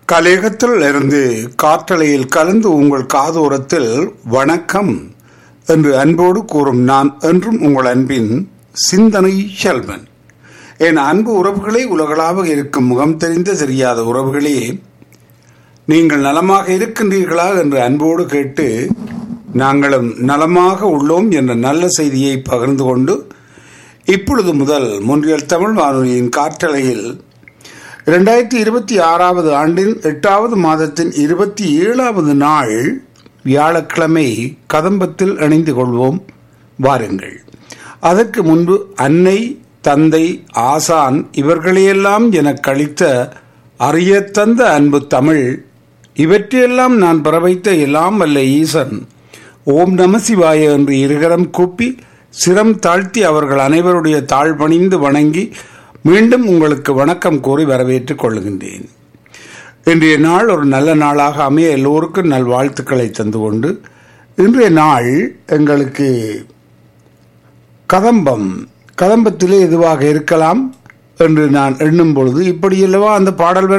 கலேகத்தில் இருந்து காற்றலையில் கலந்து உங்கள் காதோரத்தில் வணக்கம் என்று அன்போடு கூறும் நான் என்றும் உங்கள் அன்பின் சிந்தனை செல்வன் என் அன்பு உறவுகளே உலகளாக இருக்கும் முகம் தெரிந்த தெரியாத உறவுகளே நீங்கள் நலமாக இருக்கின்றீர்களா என்று அன்போடு கேட்டு நாங்களும் நலமாக உள்ளோம் என்ற நல்ல செய்தியை பகிர்ந்து கொண்டு இப்பொழுது முதல் முன்றியல் தமிழ் வானொலியின் காற்றலையில் இரண்டாயிரத்தி இருபத்தி ஆறாவது ஆண்டின் எட்டாவது மாதத்தின் இருபத்தி ஏழாவது நாள் வியாழக்கிழமை கதம்பத்தில் இணைந்து கொள்வோம் வாருங்கள் அதற்கு முன்பு அன்னை தந்தை ஆசான் இவர்களையெல்லாம் எனக் கழித்த அறிய தந்த அன்பு தமிழ் இவற்றையெல்லாம் நான் பெற வைத்த எல்லாம் வல்ல ஈசன் ஓம் நம சிவாய என்று இருகரம் கூப்பி சிரம் தாழ்த்தி அவர்கள் அனைவருடைய தாழ் பணிந்து வணங்கி மீண்டும் உங்களுக்கு வணக்கம் கூறி வரவேற்றுக் கொள்கின்றேன் இன்றைய நாள் ஒரு நல்ல நாளாக அமைய எல்லோருக்கும் நல்வாழ்த்துக்களை தந்து கொண்டு இன்றைய நாள் எங்களுக்கு கதம்பம் கதம்பத்திலே எதுவாக இருக்கலாம் என்று நான் எண்ணும் பொழுது இப்படியல்லவா அந்த பாடல்